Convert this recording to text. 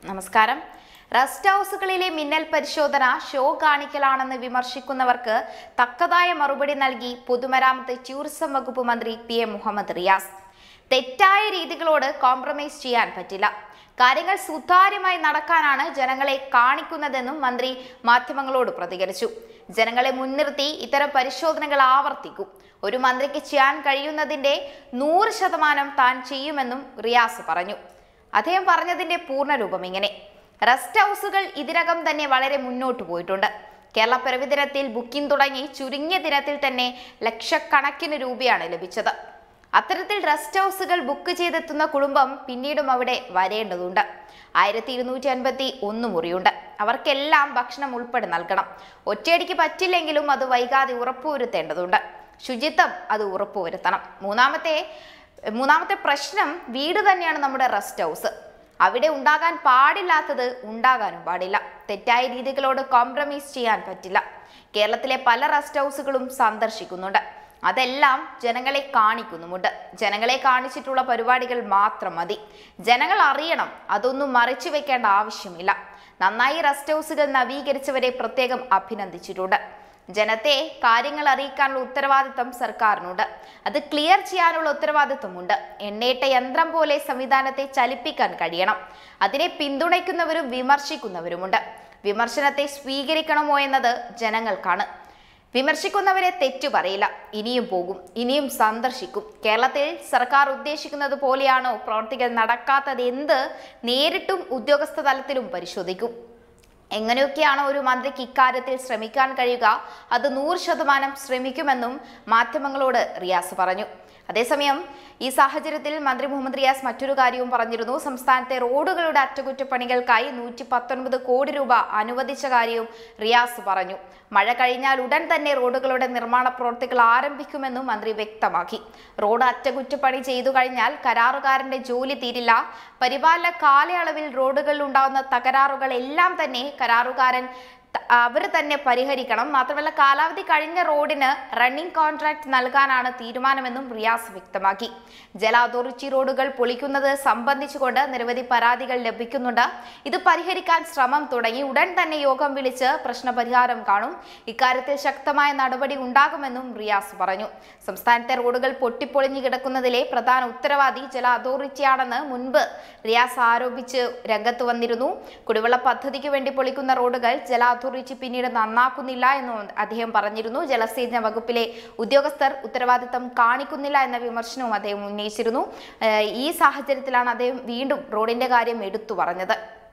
നമസ്കാരം റെസ്റ്റ് ഹൗസുകളിലെ മിന്നൽ പരിശോധന ഷോ കാണിക്കലാണെന്ന് വിമർശിക്കുന്നവർക്ക് തക്കതായ മറുപടി നൽകി പൊതുമരാമത്ത് ടൂറിസം വകുപ്പ് മന്ത്രി പി എ മുഹമ്മദ് റിയാസ് തെറ്റായ രീതികളോട് കോംപ്രമൈസ് ചെയ്യാൻ പറ്റില്ല കാര്യങ്ങൾ സുതാര്യമായി നടക്കാനാണ് ജനങ്ങളെ കാണിക്കുന്നതെന്നും മന്ത്രി മാധ്യമങ്ങളോട് പ്രതികരിച്ചു ജനങ്ങളെ മുൻനിർത്തി ഇത്തരം പരിശോധനകൾ ആവർത്തിക്കും ഒരു മന്ത്രിക്ക് ചെയ്യാൻ കഴിയുന്നതിന്റെ നൂറ് ശതമാനം താൻ ചെയ്യുമെന്നും റിയാസ് പറഞ്ഞു അദ്ദേഹം പറഞ്ഞതിന്റെ പൂർണ്ണരൂപം ഇങ്ങനെ റെസ്റ്റ് ഹൗസുകൾ ഇതിനകം തന്നെ വളരെ മുന്നോട്ട് പോയിട്ടുണ്ട് കേരള പിറവി ദിനത്തിൽ ബുക്കിംഗ് തുടങ്ങി ചുരുങ്ങിയ ദിനത്തിൽ തന്നെ ലക്ഷക്കണക്കിന് രൂപയാണ് ലഭിച്ചത് അത്തരത്തിൽ റെസ്റ്റ് ഹൗസുകൾ ബുക്ക് ചെയ്തെത്തുന്ന കുടുംബം പിന്നീടും അവിടെ വരേണ്ടതുണ്ട് ആയിരത്തി ഇരുന്നൂറ്റി അൻപത്തി ഒന്ന് മുറിയുണ്ട് അവർക്കെല്ലാം ഭക്ഷണം ഉൾപ്പെടെ നൽകണം ഒറ്റയടിക്ക് പറ്റില്ലെങ്കിലും അത് വൈകാതെ ഉറപ്പുവരുത്തേണ്ടതുണ്ട് ശുചിത്വം അത് ഉറപ്പുവരുത്തണം മൂന്നാമത്തെ മൂന്നാമത്തെ പ്രശ്നം വീട് തന്നെയാണ് നമ്മുടെ റെസ്റ്റ് ഹൗസ് അവിടെ ഉണ്ടാകാൻ പാടില്ലാത്തത് ഉണ്ടാകാനും പാടില്ല തെറ്റായ രീതികളോട് കോംപ്രമൈസ് ചെയ്യാൻ പറ്റില്ല കേരളത്തിലെ പല റെസ്റ്റ് ഹൗസുകളും സന്ദർശിക്കുന്നുണ്ട് അതെല്ലാം ജനങ്ങളെ കാണിക്കുന്നുമുണ്ട് ജനങ്ങളെ കാണിച്ചിട്ടുള്ള പരിപാടികൾ മാത്രം മതി ജനങ്ങൾ അറിയണം അതൊന്നും മറച്ചു വെക്കേണ്ട ആവശ്യമില്ല നന്നായി റെസ്റ്റ് ഹൗസുകൾ നവീകരിച്ചവരെ പ്രത്യേകം അഭിനന്ദിച്ചിട്ടുണ്ട് ജനത്തെ കാര്യങ്ങൾ അറിയിക്കാനുള്ള ഉത്തരവാദിത്തം സർക്കാരിനുണ്ട് അത് ക്ലിയർ ചെയ്യാനുള്ള ഉത്തരവാദിത്വമുണ്ട് എണ്ണയിട്ട യന്ത്രം പോലെ സംവിധാനത്തെ ചലിപ്പിക്കാൻ കഴിയണം അതിനെ പിന്തുണയ്ക്കുന്നവരും വിമർശിക്കുന്നവരുമുണ്ട് വിമർശനത്തെ സ്വീകരിക്കണമോ എന്നത് ജനങ്ങൾക്കാണ് വിമർശിക്കുന്നവരെ തെറ്റു പറയില്ല ഇനിയും പോകും ഇനിയും സന്ദർശിക്കും കേരളത്തിൽ സർക്കാർ ഉദ്ദേശിക്കുന്നത് പോലെയാണോ പ്രവർത്തികൾ നടക്കാത്തത് എന്ത് നേരിട്ടും ഉദ്യോഗസ്ഥ തലത്തിലും പരിശോധിക്കും എങ്ങനെയൊക്കെയാണോ ഒരു മന്ത്രിക്ക് ഇക്കാര്യത്തിൽ ശ്രമിക്കാൻ കഴിയുക അത് നൂറ് ശതമാനം ശ്രമിക്കുമെന്നും മാധ്യമങ്ങളോട് റിയാസ് പറഞ്ഞു അതേസമയം ഈ സാഹചര്യത്തിൽ മന്ത്രി മുഹമ്മദ് റിയാസ് മറ്റൊരു കാര്യവും പറഞ്ഞിരുന്നു സംസ്ഥാനത്തെ റോഡുകളുടെ അറ്റകുറ്റപ്പണികൾക്കായി നൂറ്റി പത്തൊൻപത് കോടി രൂപ അനുവദിച്ച കാര്യവും റിയാസ് പറഞ്ഞു മഴ കഴിഞ്ഞാൽ ഉടൻ തന്നെ റോഡുകളുടെ നിർമ്മാണ പ്രവൃത്തികൾ ആരംഭിക്കുമെന്നും മന്ത്രി വ്യക്തമാക്കി റോഡ് അറ്റകുറ്റപ്പണി ചെയ്തു കഴിഞ്ഞാൽ കരാറുകാരന്റെ ജോലി തീരില്ല പരിപാലന കാലയളവിൽ റോഡുകളിൽ ഉണ്ടാകുന്ന തകരാറുകൾ എല്ലാം തന്നെ കരാറുകാരൻ അവർ തന്നെ പരിഹരിക്കണം മാത്രമല്ല കാലാവധി കഴിഞ്ഞ റോഡിന് റണ്ണിംഗ് കോൺട്രാക്ട് നൽകാനാണ് തീരുമാനമെന്നും റിയാസ് വ്യക്തമാക്കി ജല അതോറിറ്റി റോഡുകൾ പൊളിക്കുന്നത് സംബന്ധിച്ചുകൊണ്ട് നിരവധി പരാതികൾ ലഭിക്കുന്നുണ്ട് ഇത് പരിഹരിക്കാൻ ശ്രമം തുടങ്ങി ഉടൻ തന്നെ യോഗം വിളിച്ച് പ്രശ്നപരിഹാരം കാണും ഇക്കാര്യത്തിൽ ശക്തമായ നടപടി ഉണ്ടാകുമെന്നും റിയാസ് പറഞ്ഞു സംസ്ഥാനത്തെ റോഡുകൾ പൊട്ടിപ്പൊളിഞ്ഞു കിടക്കുന്നതിലെ പ്രധാന ഉത്തരവാദി ജല അതോറിറ്റിയാണെന്ന് മുൻപ് റിയാസ് ആരോപിച്ച് രംഗത്ത് വന്നിരുന്നു കുടിവെള്ള പദ്ധതിക്ക് വേണ്ടി പൊളിക്കുന്ന റോഡുകൾ ജല അതോറിറ്റി പിന്നീട് നന്നാക്കുന്നില്ല എന്നും അദ്ദേഹം പറഞ്ഞിരുന്നു ജലസേചന വകുപ്പിലെ ഉദ്യോഗസ്ഥർ ഉത്തരവാദിത്തം കാണിക്കുന്നില്ല എന്ന വിമർശനവും അദ്ദേഹം ഉന്നയിച്ചിരുന്നു ഏഹ് ഈ സാഹചര്യത്തിലാണ് അദ്ദേഹം വീണ്ടും റോഡിന്റെ കാര്യം എടുത്തു പറഞ്ഞത്